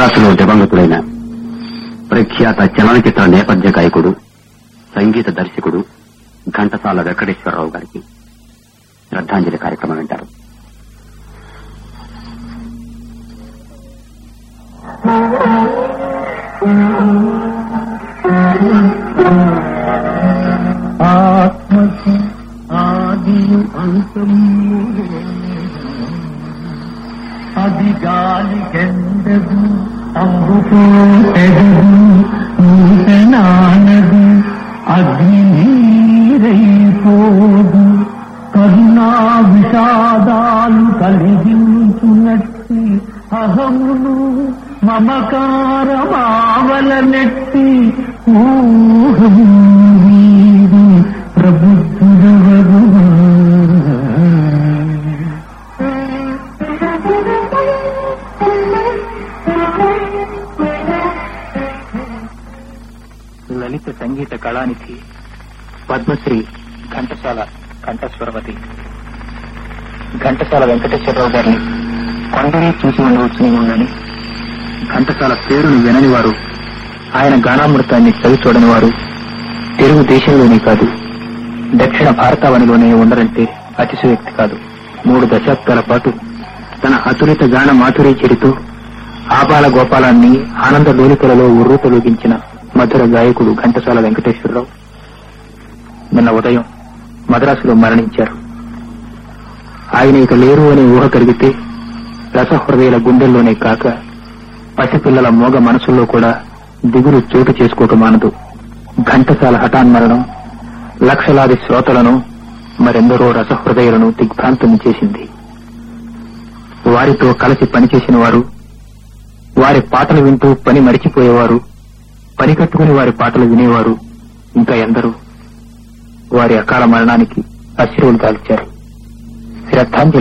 మద్రాసులో దివంగతుడైన ప్రఖ్యాత చలనచిత్ర నేపథ్య గాయకుడు సంగీత దర్శకుడు ఘంటసాల వెంకటేశ్వరరావు గారికి శ్రద్ధాంజలి కార్యక్రమం వింటారు ఆత్మకు ఆదియు అంతము అది గాలికెందదు అంబుతో ఎదదు నూతనానదు అగ్ని నీరైపోదు కరుణా విషాదాలు కలిగించునట్టి అహమును మమకారమావల నెట్టి ఊహం వీడు ప్రబుద్ధుడవగు లలిత సంగీత కళానిధి పద్మశ్రీ ఘంటసాల కంఠస్వరవతి ఘంటసాల వెంకటేశ్వరరావు గారిని కొందరే చూసి ఉండవచ్చునేమో గాని ఘంటసాల పేరును వినని వారు ఆయన గానామృతాన్ని చవి చూడని వారు తెలుగు దేశంలోనే కాదు దక్షిణ భారతావనిలోనే ఉండరంటే అతిశయోక్తి కాదు మూడు దశాబ్దాల పాటు తన అతులిత గాన మాధురి చెడితో ఆపాల గోపాలాన్ని ఆనంద లోలికలలో ఉర్రూతలూగించిన మధుర గాయకుడు ఘంటసాల వెంకటేశ్వరరావు నిన్న ఉదయం మద్రాసులో మరణించారు ఆయన ఇక లేరు అనే ఊహ కలిగితే రసహృదయుల గుండెల్లోనే కాక పసిపిల్లల మోగ మనసుల్లో కూడా దిగులు చోటు చేసుకోక మానదు ఘంటసాల హఠాన్మరణం లక్షలాది శ్రోతలను మరెందరో రసహృదయులను దిగ్భ్రాంతం చేసింది వారితో కలిసి పనిచేసిన వారు వారి పాటలు వింటూ పని మరిచిపోయేవారు పని కట్టుకుని వారి పాటలు వినేవారు ఇంకా ఎందరూ వారి అకాల మరణానికి అశ్రువులు కాల్చారు శ్రద్ధాంజలి